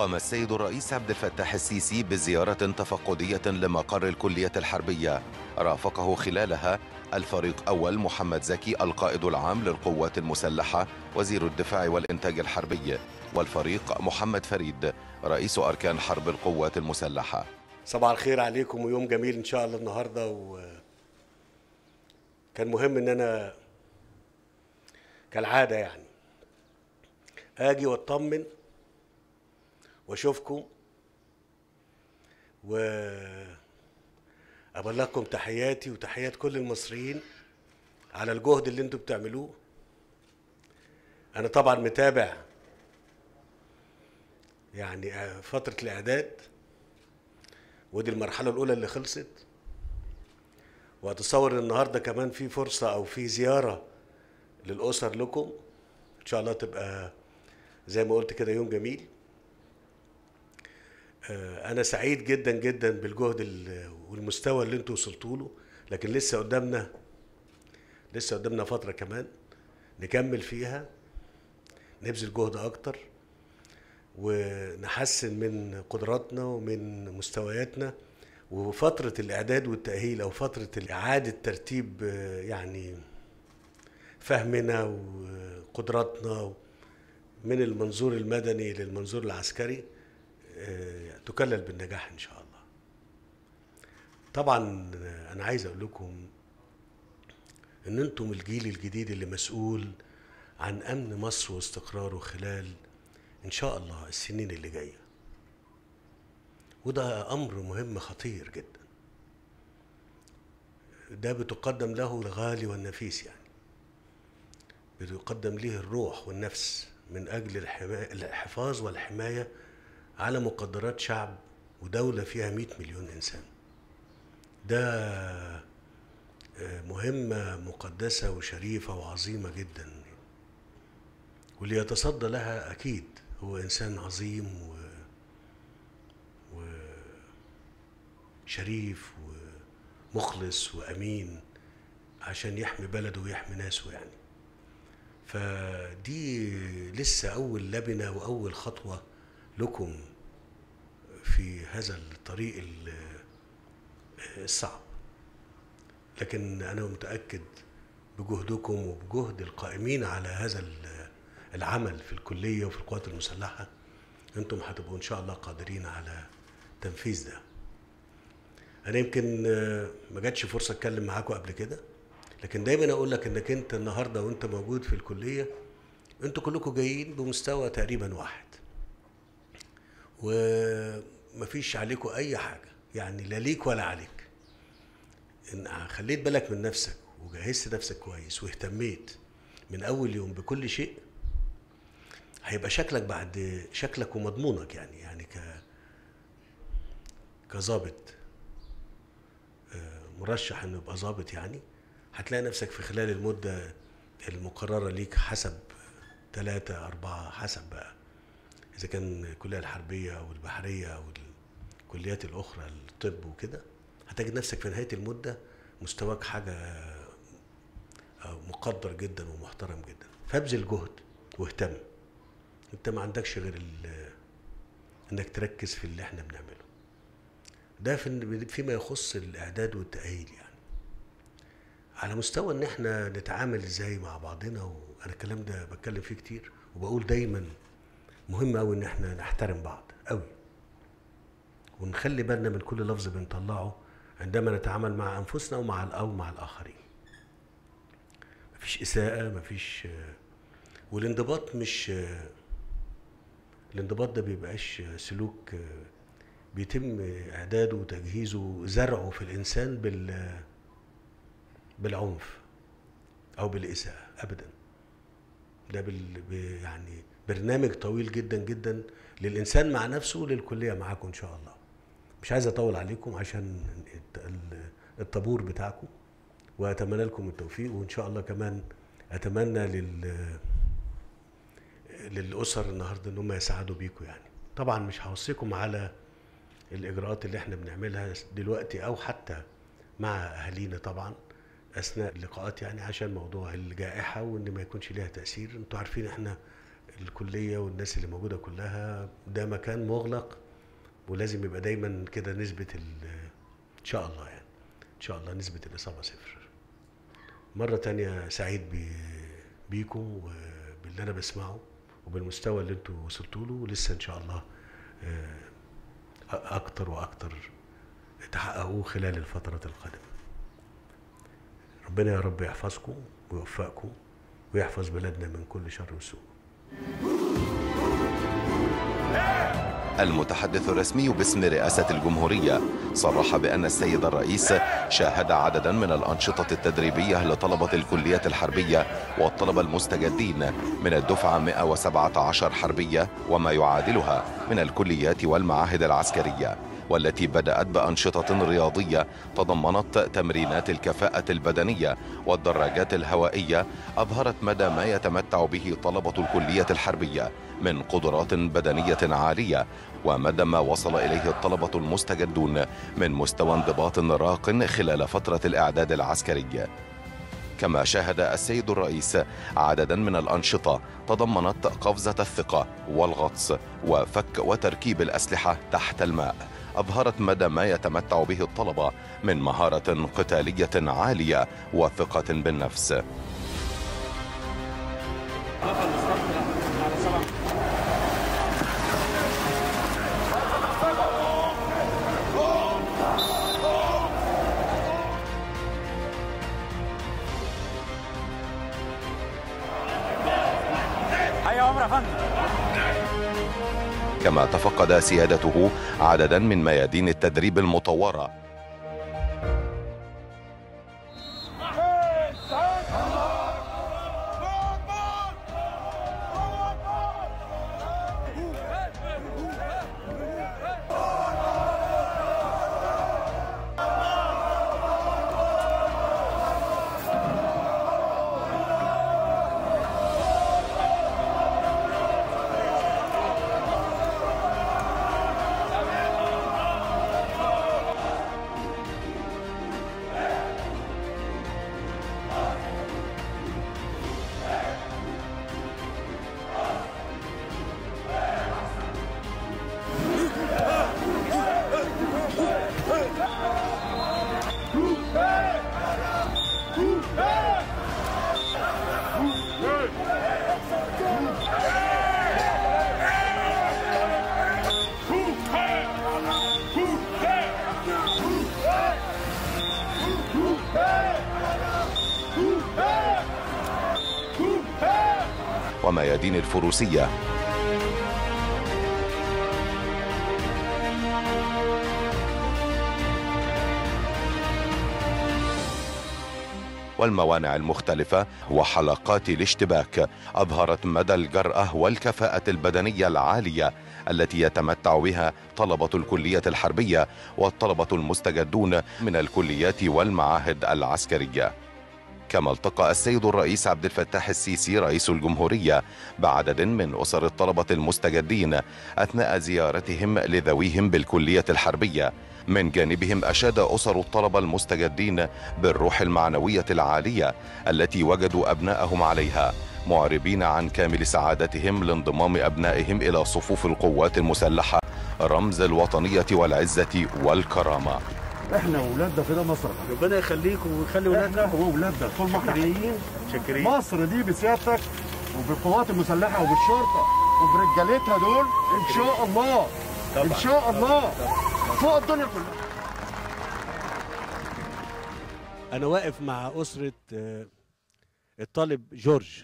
قام السيد الرئيس عبد الفتاح السيسي بزيارة تفقدية لمقر الكلية الحربية رافقه خلالها الفريق أول محمد زكي القائد العام للقوات المسلحة وزير الدفاع والإنتاج الحربي والفريق محمد فريد رئيس أركان حرب القوات المسلحة صباح الخير عليكم ويوم جميل ان شاء الله النهارده و كان مهم ان انا كالعاده يعني اجي واطمن واشوفكم و ابلغكم تحياتي وتحيات كل المصريين على الجهد اللي انتم بتعملوه انا طبعا متابع يعني فتره الاعداد ودي المرحله الاولى اللي خلصت واتصور ان النهارده كمان في فرصه او في زياره للاسر لكم ان شاء الله تبقى زي ما قلت كده يوم جميل آه، انا سعيد جدا جدا بالجهد ال- والمستوى اللي انتوا وصلتوا له لكن لسه قدامنا لسه قدامنا فتره كمان نكمل فيها نبذل جهد اكتر ونحسن من قدراتنا ومن مستوياتنا وفترة الإعداد والتأهيل أو فترة إعادة ترتيب آه، يعني فهمنا وقدراتنا من المنظور المدني للمنظور العسكري آه، تكلل بالنجاح إن شاء الله طبعا آه، أنا عايز أقول لكم إن أنتم الجيل الجديد اللي مسؤول عن أمن مصر واستقراره خلال إن شاء الله السنين اللي جاية وده أمر مهم خطير جدا ده بتقدم له الغالي والنفيس يعني بتقدم له الروح والنفس من أجل الحما- الحفاظ والحماية على مقدرات شعب ودولة فيها 100 مليون إنسان ده آه، مهمة مقدسة وشريفة وعظيمة جدا واللي يتصدى لها أكيد هو إنسان عظيم و... وشريف ومخلص وأمين عشان يحمي بلده ويحمي ناسه يعني فدي لسه أول لبنة وأول خطوة لكم في هذا الطريق ال- الصعب لكن أنا متأكد بجهدكم وبجهد القائمين على هذا ال- العمل في الكلية وفي القوات المسلحة انتم هتبقوا ان شاء الله قادرين على تنفيذ ده انا يمكن آه، ما جاتش فرصة اتكلم معاكم قبل كده لكن دايما اقول لك انك انت النهارده وانت موجود في الكلية انتوا كلكم جايين بمستوى تقريبا واحد ومفيش عليكم اي حاجة يعني لا ليك ولا عليك ان خليت بالك من نفسك وجهزت نفسك كويس واهتميت من اول يوم بكل شيء هيبقى شكلك بعد شكلك ومضمونك يعني يعني ك كظابط آه، مرشح انه يبقى ظابط يعني هتلاقي نفسك في خلال المدة المقررة ليك حسب ثلاثة أربعة حسب بقى إذا كان الكلية الحربية أو البحرية أو الكليات الأخرى الطب وكده هتجد نفسك في نهاية المدة مستواك حاجة آه، مقدر جدا ومحترم جدا فابذل جهد واهتم انت ما عندكش غير ال- انك تركز في اللي احنا بنعمله ده في فيما يخص الاعداد والتاهيل يعني على مستوى ان احنا نتعامل ازاي مع بعضنا وانا الكلام ده بتكلم فيه كتير وبقول دايما مهم قوي ان احنا نحترم بعض قوي ونخلي بالنا من كل لفظ بنطلعه عندما نتعامل مع انفسنا ومع ال- او مع الاخرين مفيش اساءه مفيش والانضباط مش الانضباط ده بيبقاش سلوك بيتم اعداده وتجهيزه وزرعه في الانسان بال بالعنف او بالاساءه ابدا ده بال ب- يعني برنامج طويل جدا جدا للانسان مع نفسه وللكليه معاكم ان شاء الله مش عايز اطول عليكم عشان الت- ال- الطابور بتاعكم واتمنى لكم التوفيق وان شاء الله كمان اتمنى لل للاسر النهارده ان هم يساعدوا بيكم يعني طبعا مش هوصيكم على الاجراءات اللي احنا بنعملها دلوقتي او حتى مع اهالينا طبعا اثناء اللقاءات يعني عشان موضوع الجائحه وان ما يكونش ليها تاثير انتوا عارفين احنا الكليه والناس اللي موجوده كلها ده مكان مغلق ولازم يبقى دايما كده نسبه ال- ان شاء الله يعني ان شاء الله نسبه الاصابه صفر مره تانية سعيد بي بيكم وباللي انا بسمعه وبالمستوى اللي انتوا وصلتوا له ولسه ان شاء الله آه، أ- اكتر واكتر تحققوه خلال الفترة القادمة ربنا يا رب يحفظكم ويوفقكم ويحفظ بلادنا من كل شر وسوء المتحدث الرسمي باسم رئاسة الجمهورية صرح بأن السيد الرئيس شاهد عددا من الأنشطة التدريبية لطلبة الكلية الحربية والطلبة المستجدين من الدفعة 117 حربية وما يعادلها من الكليات والمعاهد العسكرية والتي بدأت بأنشطة رياضية تضمنت تمرينات الكفاءة البدنية والدراجات الهوائية أظهرت مدى ما يتمتع به طلبة الكلية الحربية من قدرات بدنية عالية ومدى ما وصل إليه الطلبة المستجدون من مستوى انضباط راق خلال فترة الإعداد العسكري كما شاهد السيد الرئيس عددا من الأنشطة تضمنت قفزة الثقة والغطس وفك وتركيب الأسلحة تحت الماء أظهرت مدى ما يتمتع به الطلبة من مهارة قتالية عالية وثقة بالنفس حي عمر يا فندم كما تفقد سيادته عددا من ميادين التدريب المطورة وميادين الفروسية والموانع المختلفة وحلقات الاشتباك أظهرت مدى الجرأة والكفاءة البدنية العالية التي يتمتع بها طلبة الكلية الحربية والطلبة المستجدون من الكليات والمعاهد العسكرية كما التقى السيد الرئيس عبد الفتاح السيسي رئيس الجمهورية بعدد من أسر الطلبة المستجدين أثناء زيارتهم لذويهم بالكلية الحربية من جانبهم أشاد أسر الطلبة المستجدين بالروح المعنوية العالية التي وجدوا أبنائهم عليها معربين عن كامل سعادتهم لانضمام أبنائهم إلى صفوف القوات المسلحة رمز الوطنية والعزة والكرامة احنا واولادنا فدا مصر ربنا يخليكم ويخلي احنا واولادنا طول ما احنا حقيقيين شاكرين مصر دي بسيادتك وبالقوات المسلحه وبالشرطه وبرجالتها دول ان شاء الله ان شاء الله فوق الدنيا كلها أنا واقف مع أسرة آه، الطالب جورج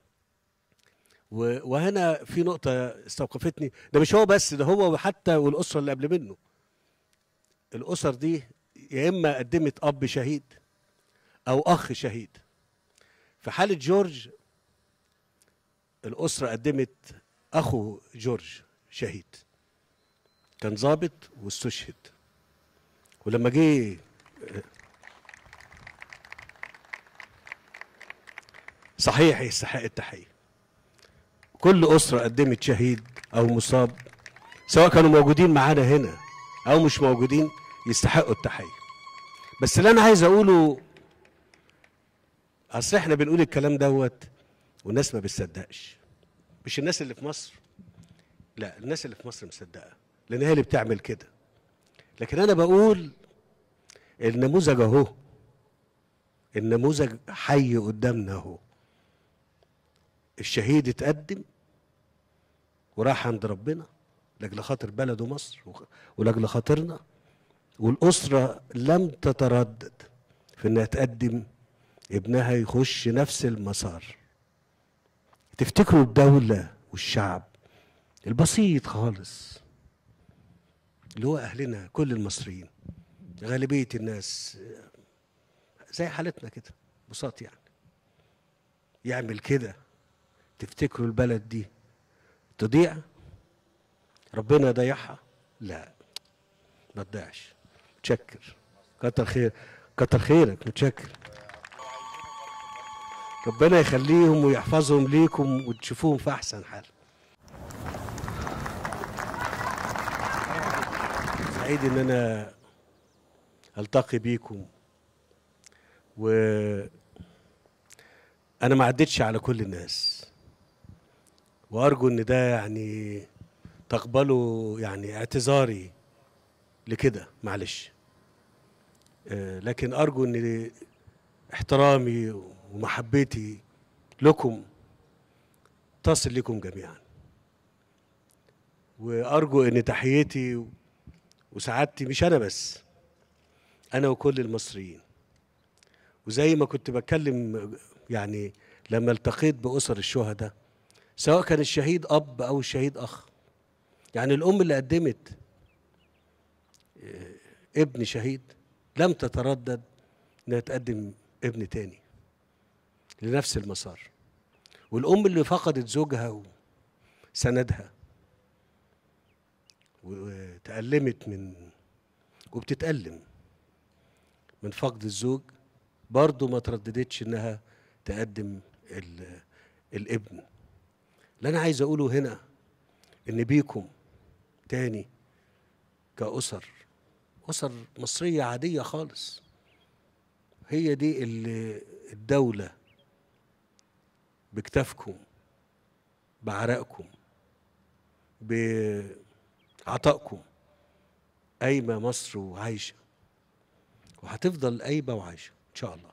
و- وهنا في نقطة استوقفتني ده مش هو بس ده هو وحتى والأسرة اللي قبل منه الأسر دي يا إما قدمت أب شهيد أو أخ شهيد في حالة جورج الأسرة قدمت أخو جورج شهيد كان ضابط واستشهد ولما جه صحيح يستحق التحية كل أسرة قدمت شهيد أو مصاب سواء كانوا موجودين معانا هنا أو مش موجودين يستحقوا التحية بس اللي أنا عايز أقوله أصل إحنا بنقول الكلام دوت والناس ما بتصدقش مش الناس اللي في مصر لا الناس اللي في مصر مصدقه لان هي اللي بتعمل كده لكن انا بقول النموذج اهو النموذج حي قدامنا اهو الشهيد اتقدم وراح عند ربنا لاجل خاطر بلده مصر وخ- ولاجل خاطرنا والاسره لم تتردد في انها تقدم ابنها يخش نفس المسار تفتكروا الدوله والشعب البسيط خالص اللي هو اهلنا كل المصريين غالبيه الناس زي حالتنا كده بساط يعني يعمل كده تفتكروا البلد دي تضيع ربنا يضيعها لا ما تضيعش متشكر كتر خير كتر خيرك متشكر ربنا يخليهم ويحفظهم ليكم وتشوفوهم في احسن حال سعيد ان انا التقي بيكم و انا ما عدتش على كل الناس وارجو ان ده يعني تقبلوا يعني اعتذاري لكده معلش آه، لكن ارجو ان احترامي ومحبتي لكم تصل لكم جميعا وارجو ان تحيتي وسعادتي مش انا بس انا وكل المصريين وزي ما كنت بتكلم يعني لما التقيت باسر الشهداء سواء كان الشهيد اب او الشهيد اخ يعني الام اللي قدمت آه، ابن شهيد لم تتردد انها تقدم ابن تاني لنفس المسار والام اللي فقدت زوجها وسندها وتألمت من وبتتألم من فقد الزوج برضه ما ترددتش انها تقدم ال- الابن اللي انا عايز اقوله هنا ان بيكم تاني كأسر أسر مصرية عادية خالص هي دي اللي الدولة بكتافكم بعرقكم بعطائكم قايمة مصر وعايشة وهتفضل قايمة وعايشة إن شاء الله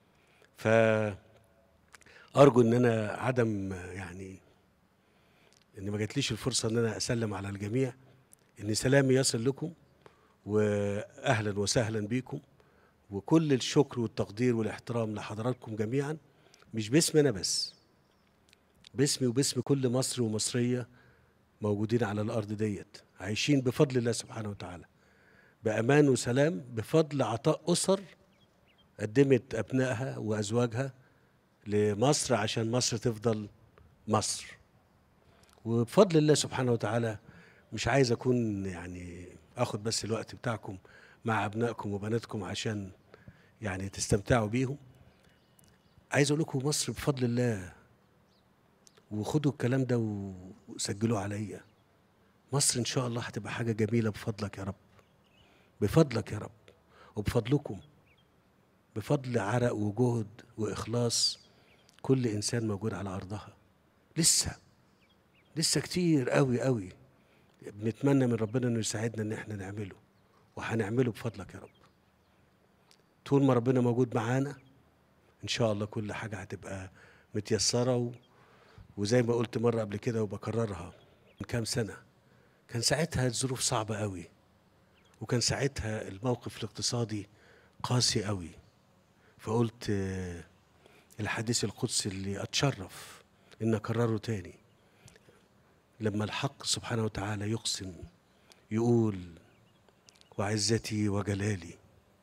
فأرجو إن أنا عدم يعني إن ما جاتليش الفرصة إن أنا أسلم على الجميع إن سلامي يصل لكم وأهلا وسهلا بكم وكل الشكر والتقدير والاحترام لحضراتكم جميعا مش باسمي أنا بس باسمي وباسم كل مصري ومصرية موجودين على الأرض ديت عايشين بفضل الله سبحانه وتعالى بأمان وسلام بفضل عطاء أسر قدمت أبنائها وأزواجها لمصر عشان مصر تفضل مصر وبفضل الله سبحانه وتعالى مش عايز أكون يعني أخد بس الوقت بتاعكم مع أبنائكم وبناتكم عشان يعني تستمتعوا بيهم عايز أقول لكم مصر بفضل الله وخدوا الكلام ده وسجلوه عليا مصر ان شاء الله هتبقى حاجه جميله بفضلك يا رب بفضلك يا رب وبفضلكم بفضل عرق وجهد واخلاص كل انسان موجود على ارضها لسه لسه كتير قوي قوي بنتمنى من ربنا انه يساعدنا ان احنا نعمله وهنعمله بفضلك يا رب طول ما ربنا موجود معانا ان شاء الله كل حاجه هتبقى متيسره و... وزي ما قلت مرة قبل كده وبكررها من كام سنة كان ساعتها الظروف صعبة قوي وكان ساعتها الموقف الاقتصادي قاسي قوي فقلت آه، الحديث القدسي اللي أتشرف إن أكرره تاني لما الحق سبحانه وتعالى يقسم يقول وعزتي وجلالي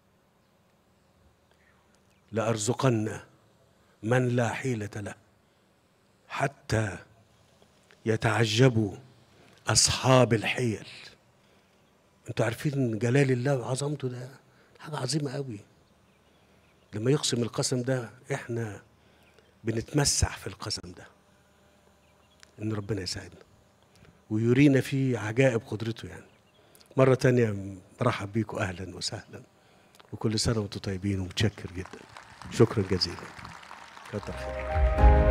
لأرزقن من لا حيلة له حتى يتعجبوا أصحاب الحيل انتوا عارفين جلال الله وعظمته ده حاجة عظيمة قوي لما يقسم القسم ده احنا بنتمسح في القسم ده ان ربنا يساعدنا ويرينا فيه عجائب قدرته يعني مرة تانية مرحب بيكم أهلا وسهلا وكل سنة وانتم طيبين ومتشكر جدا شكرا جزيلا كتر خير